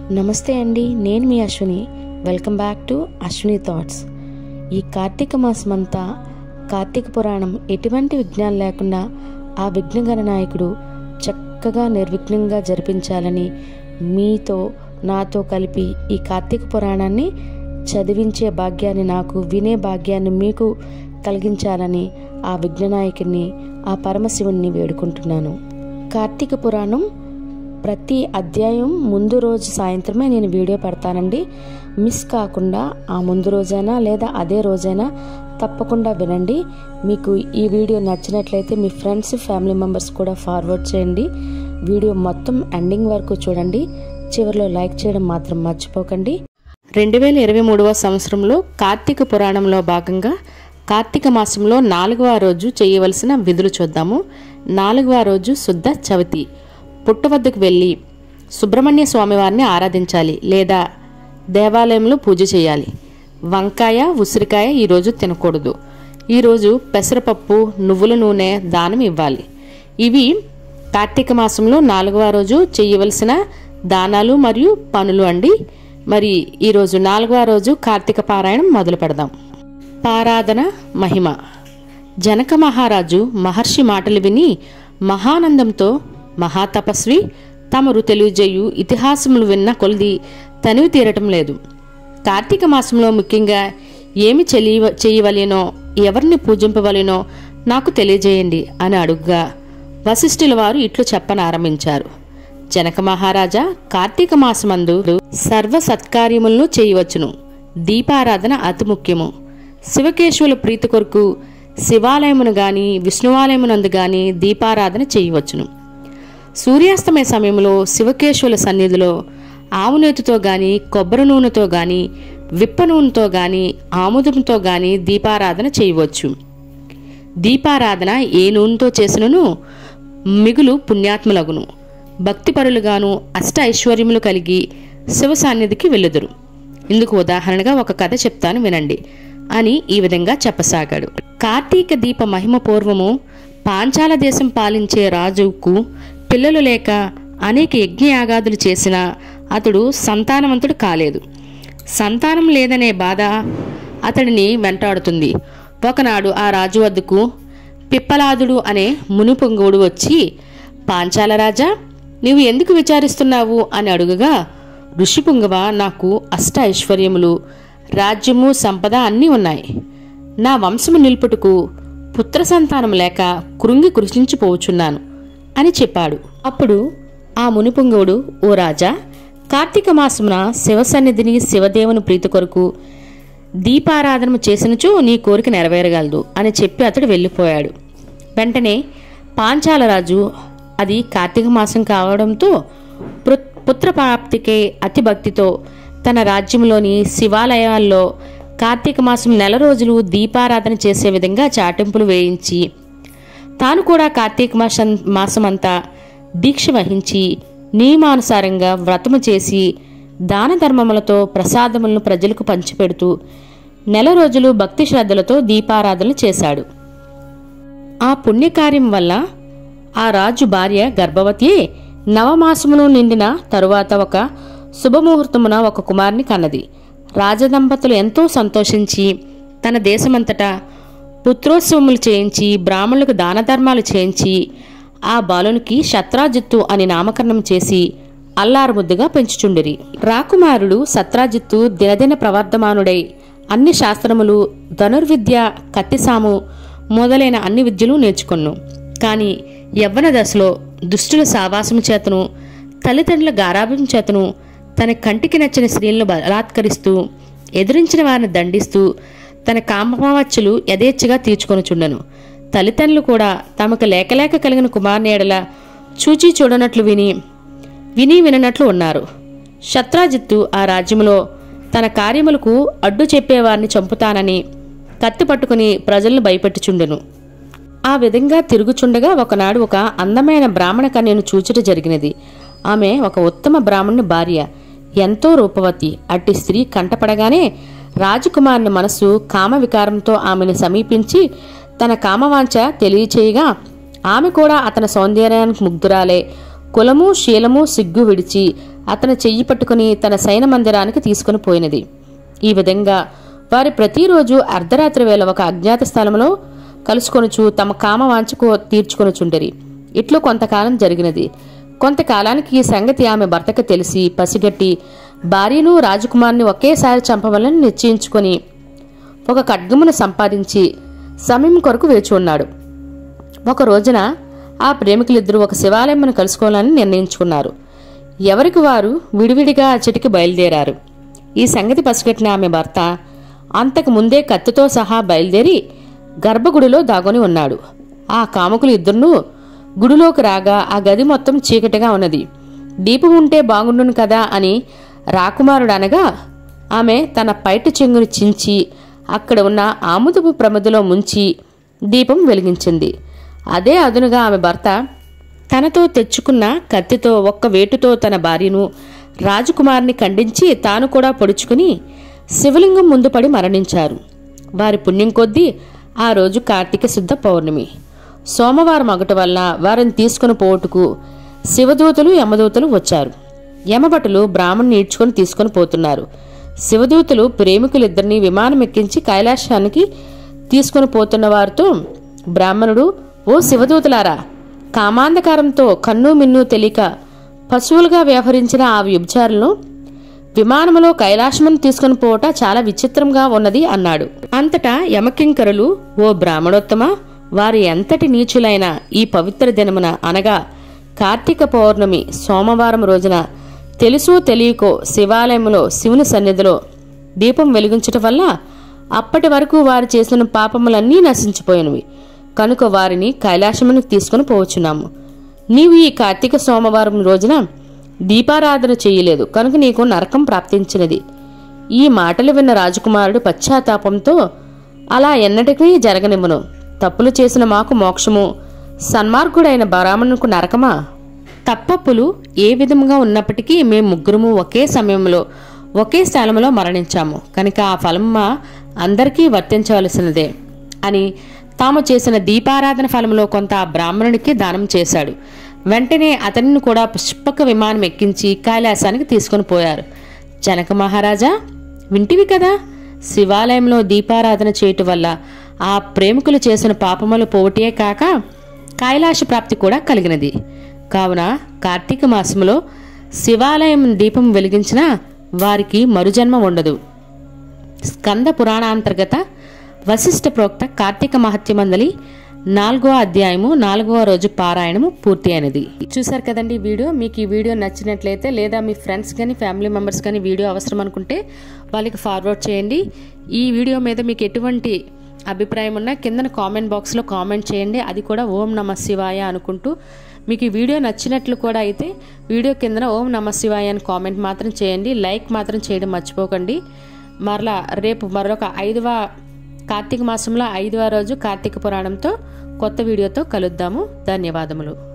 నమస్తే అండి నేను మీ Ashwini welcome back to Ashwini thoughts ఈ కార్తీక మాసం అంతా కార్తీక పురాణం ఎటువంటి విఘ్నాలు లేకుండా ఆ విఘ్నగణ నాయకుడు చక్కగా నిర్విఘ్నంగా జరిపించాలని మీతో నాతో కలిపి ఈ కార్తీక పురాణాన్ని చదివించే భాగ్యాన్ని నాకు వినే భాగ్యాన్ని మీకు కలిగించాలని ఆ విఘ్ననాయకుడిని ఆ పరమశివుణ్ణి వేడుకుంటున్నాను కార్తీక పురాణం ప్రతి అధ్యాయం ముందు రోజు సాయంత్రమే నేను వీడియో పెడతానండి మిస్ కాకుండా ఆ ముందు రోజైనా లేదా అదే రోజైనా తప్పకుండా వినండి మీకు ఈ వీడియో నచ్చినట్లయితే మీ ఫ్రెండ్స్ ఫ్యామిలీ మెంబర్స్ కూడా ఫార్వర్డ్ చేయండి వీడియో మొత్తం ఎండింగ్ వరకు చూడండి చివరిలో లైక్ చేయడం మాత్రం మర్చిపోకండి రెండు వేల ఇరవై మూడవ సంవత్సరంలో కార్తీక పురాణంలో భాగంగా కార్తీక మాసంలో నాలుగవ రోజు చేయవలసిన విధులు చూద్దాము నాలుగవ రోజు శుద్ధ చవితి పుట్ట వద్దకు వెళ్ళి సుబ్రహ్మణ్య స్వామివారిని ఆరాధించాలి లేదా దేవాలయంలో పూజ చేయాలి వంకాయ ఉసిరికాయ ఈరోజు తినకూడదు ఈరోజు పెసరపప్పు నువ్వుల నూనె దానం ఇవ్వాలి ఇవి కార్తీక మాసంలో నాలుగవ రోజు చేయవలసిన దానాలు మరియు పనులు అండి మరి ఈరోజు నాలుగవ రోజు కార్తీక పారాయణం మొదలు పెడదాం పారాధన మహిమ జనక మహారాజు మహర్షి మాటలు విని మహానందంతో మహాతపస్వి తమరు తెలియజేయు ఇతిహాసములు విన్న కొలిది తనివి తీరటం లేదు కార్తీక మాసంలో ముఖ్యంగా ఏమి చెలియ చేయవలెనో ఎవరిని పూజింపవలెనో నాకు తెలియజేయండి అని అడుగ్గా వశిష్ఠుల వారు ఇట్లు చెప్పనారంభించారు జనక మహారాజా కార్తీక మాసమందు సర్వ సత్కార్యములను చేయవచ్చును దీపారాధన అతి ముఖ్యము శివకేశవుల ప్రీతి కొరకు శివాలయమును గాని విష్ణువాలయమునందు గాని దీపారాధన చేయవచ్చును సూర్యాస్తమయ సమయంలో శివకేశవుల సన్నిధిలో ఆవు నేతితో గాని కొబ్బరి నూనెతో గాని విప్ప నూనెతో గాని ఆముదంతో గాని దీపారాధన చేయవచ్చు దీపారాధన ఏ నూనెతో చేసినను మిగులు పుణ్యాత్ములగును భక్తిపరులుగాను అష్ట ఐశ్వర్యములు కలిగి శివ సాన్నిధికి వెళ్ళుదురు ఇందుకు ఉదాహరణగా ఒక కథ చెప్తాను వినండి అని ఈ విధంగా చెప్పసాగాడు కార్తీక దీప మహిమ పూర్వము పాంచాల దేశం పాలించే రాజుకు పిల్లలు లేక అనేక యజ్ఞయాగాదులు చేసినా అతడు సంతానవంతుడు కాలేదు సంతానం లేదనే బాధ అతడిని వెంటాడుతుంది ఒకనాడు ఆ రాజు వద్దకు పిప్పలాదుడు అనే మునిపొంగుడు వచ్చి పాంచాల రాజా నీవు ఎందుకు విచారిస్తున్నావు అని అడుగగా ఋషిపుంగవ నాకు అష్ట ఐశ్వర్యములు రాజ్యము సంపద అన్నీ ఉన్నాయి నా వంశము నిలుపుటకు పుత్ర సంతానం లేక కృంగి కృషించిపోవచున్నాను అని చెప్పాడు అప్పుడు ఆ మునిపుంగవుడు ఓ రాజా కార్తీక మాసమున శివసన్నిధిని శివదేవుని ప్రీతి కొరకు దీపారాధన చేసినచో నీ కోరిక నెరవేరగలదు అని చెప్పి అతడు వెళ్ళిపోయాడు వెంటనే పాంచాలరాజు అది కార్తీక మాసం కావడంతో పృ- పుత్రప్రాప్తికే అతి భక్తితో తన రాజ్యంలోని శివాలయాల్లో కార్తీక మాసం నెల రోజులు దీపారాధన చేసే విధంగా చాటింపులు వేయించి తాను కూడా కార్తీక మాసం మాసమంతా దీక్ష వహించి నియమానుసారంగా వ్రతము చేసి దాన ధర్మములతో ప్రసాదములను ప్రజలకు పంచిపెడుతూ నెల రోజులు భక్తి శ్రద్ధలతో దీపారాధనలు చేశాడు ఆ పుణ్యకార్యం వల్ల ఆ రాజు భార్య గర్భవతి నవమాసమును నిండిన తరువాత ఒక శుభముహూర్తమున ఒక కుమారుని కన్నది రాజదంపతులు ఎంతో సంతోషించి తన దేశమంతటా పుత్రోత్సవములు చేయించి బ్రాహ్మణులకు దాన ధర్మాలు చేయించి ఆ బాలునికి శత్రాజిత్తు అని నామకరణం చేసి అల్లారుముద్దుగా పెంచుచుండిరి రాకుమారుడు సత్రాజిత్తు దినదిన ప్రవర్ధమానుడై అన్ని శాస్త్రములు ధనుర్విద్య కత్తిసాము మొదలైన అన్ని విద్యలు నేర్చుకొన్ను కాని యవ్వన దశలో దుష్టుల సావాసము చేతను తల్లిదండ్రుల గారాభం చేతను తన కంటికి నచ్చిన స్త్రీలను బలాత్కరిస్తూ ఎదిరించిన వారిని దండిస్తూ తన కామవాచ్చులు యథేచ్ఛగా తీర్చుకొనుచుండెను తల్లిదండ్రులు కూడా తమకు లేకలేక కలిగిన కుమారుని ఎడల చూచి చూడనట్లు విని విని విననట్లు ఉన్నారు శత్రాజిత్తు ఆ రాజ్యంలో తన కార్యములకు అడ్డు చెప్పేవారిని చంపుతానని కత్తి పట్టుకుని ప్రజలను భయపెట్టుచుండెను ఆ విధంగా తిరుగుచుండగా ఒకనాడు ఒక అందమైన బ్రాహ్మణ కన్యను చూచుట జరిగినది ఆమె ఒక ఉత్తమ బ్రాహ్మణుని భార్య ఎంతో రూపవతి అట్టి స్త్రీ కంటపడగానే రాజకుమారుని మనసు కామ వికారంతో ఆమెను సమీపించి తన కామవాంఛ తెలియచేయగా ఆమె కూడా అతని సౌందర్యానికి ముగ్ధురాలే కులము శీలము సిగ్గు విడిచి అతని చెయ్యి పట్టుకుని తన సైన మందిరానికి తీసుకుని పోయినది ఈ విధంగా వారి ప్రతిరోజు అర్ధరాత్రి వేళ ఒక అజ్ఞాత స్థలంలో కలుసుకొనుచు తమ కామ వాంఛకు తీర్చుకొనుచుండరి ఇట్లు కొంతకాలం జరిగినది కొంతకాలానికి ఈ సంగతి ఆమె భర్తకు తెలిసి పసిగట్టి భార్యను రాజకుమార్ని ఒకేసారి చంపవలని నిశ్చయించుకొని ఒక ఖడ్గమును సంపాదించి సమయం కొరకు వేచి ఉన్నాడు ఒక రోజున ఆ ప్రేమికులిద్దరూ ఒక శివాలయమును కలుసుకోవాలని నిర్ణయించుకున్నారు ఎవరికి వారు విడివిడిగా ఆ చెట్టుకి బయలుదేరారు ఈ సంగతి పసిగట్టిన ఆమె భర్త అంతకు ముందే కత్తితో సహా బయలుదేరి గర్భగుడిలో దాగొని ఉన్నాడు ఆ కాముకులు ఇద్దరును గుడిలోకి రాగా ఆ గది మొత్తం చీకటిగా ఉన్నది దీపం ఉంటే బాగుండును కదా అని రాకుమారుడు అనగా ఆమె తన పైట చెంగుని చించి అక్కడ ఉన్న ఆముదపు ప్రమదిలో ముంచి దీపం వెలిగించింది అదే అదునుగా ఆమె భర్త తనతో తెచ్చుకున్న కత్తితో ఒక్క వేటుతో తన భార్యను రాజకుమారిని ఖండించి తాను కూడా పొడుచుకుని శివలింగం ముందు పడి మరణించారు వారి పుణ్యం కొద్దీ ఆ రోజు కార్తీక శుద్ధ పౌర్ణమి సోమవారం ఒకటి వల్ల వారిని తీసుకుని పోటుకు శివదూతలు యమదూతలు వచ్చారు యమభటులు బ్రాహ్మణ్ణి ఈడ్చుకొని తీసుకొని పోతున్నారు శివదూతలు ప్రేమికులిద్దరిని విమానం ఎక్కించి కైలాసానికి తీసుకొని పోతున్న వారితో బ్రాహ్మణుడు ఓ శివదూతలారా కామాంధకారంతో కన్ను మిన్ను తెలియక పశువులుగా వ్యవహరించిన ఆ వ్యభిచారులను విమానములో కైలాసమును తీసుకుని పోవట చాలా విచిత్రంగా ఉన్నది అన్నాడు అంతటా యమకింకరులు ఓ బ్రాహ్మణోత్తమ వారి ఎంతటి నీచులైన ఈ పవిత్ర దినమున అనగా కార్తీక పౌర్ణమి సోమవారం రోజున తెలుసో తెలియకో శివాలయంలో శివుని సన్నిధిలో దీపం వెలిగించటం వల్ల అప్పటి వరకు వారు చేసిన పాపములన్నీ నశించిపోయినవి కనుక వారిని కైలాసమునికి తీసుకుని పోవచ్చున్నాము నీవు ఈ కార్తీక సోమవారం రోజున దీపారాధన చేయలేదు కనుక నీకు నరకం ప్రాప్తించినది ఈ మాటలు విన్న రాజకుమారుడు పశ్చాత్తాపంతో అలా ఎన్నటికీ జరగనివ్వను తప్పులు చేసిన మాకు మోక్షము సన్మార్గుడైన బ్రాహ్మణుకు నరకమా తప్పప్పులు ఏ విధముగా ఉన్నప్పటికీ మేము ముగ్గురము ఒకే సమయంలో ఒకే స్థలంలో మరణించాము కనుక ఆ ఫలమ్మ అందరికీ వర్తించవలసినదే అని తాము చేసిన దీపారాధన ఫలంలో కొంత ఆ బ్రాహ్మణుడికి దానం చేశాడు వెంటనే అతనిని కూడా పుష్పక విమానం ఎక్కించి కైలాసానికి తీసుకొని పోయారు జనక మహారాజా వింటివి కదా శివాలయంలో దీపారాధన చేయటం వల్ల ఆ ప్రేమికులు చేసిన పాపములు పోవటే కాక కైలాస ప్రాప్తి కూడా కలిగినది కావున కార్తీక మాసములో శివాలయం దీపం వెలిగించిన వారికి మరుజన్మ ఉండదు స్కంద పురాణాంతర్గత వశిష్ఠ ప్రోక్త కార్తీక మహత్యమందలి నాలుగో అధ్యాయము నాలుగవ రోజు పారాయణము పూర్తి అయినది చూసారు కదండి ఈ వీడియో మీకు ఈ వీడియో నచ్చినట్లయితే లేదా మీ ఫ్రెండ్స్ కానీ ఫ్యామిలీ మెంబర్స్ కానీ వీడియో అవసరం అనుకుంటే వాళ్ళకి ఫార్వర్డ్ చేయండి ఈ వీడియో మీద మీకు ఎటువంటి అభిప్రాయం ఉన్నా కింద కామెంట్ బాక్స్లో కామెంట్ చేయండి అది కూడా ఓం నమ శివాయ అనుకుంటూ మీకు ఈ వీడియో నచ్చినట్లు కూడా అయితే వీడియో కింద ఓం నమ శివాయ అని కామెంట్ మాత్రం చేయండి లైక్ మాత్రం చేయడం మర్చిపోకండి మరలా రేపు మరొక ఐదవ కార్తీక మాసంలో ఐదవ రోజు కార్తీక పురాణంతో కొత్త వీడియోతో కలుద్దాము ధన్యవాదములు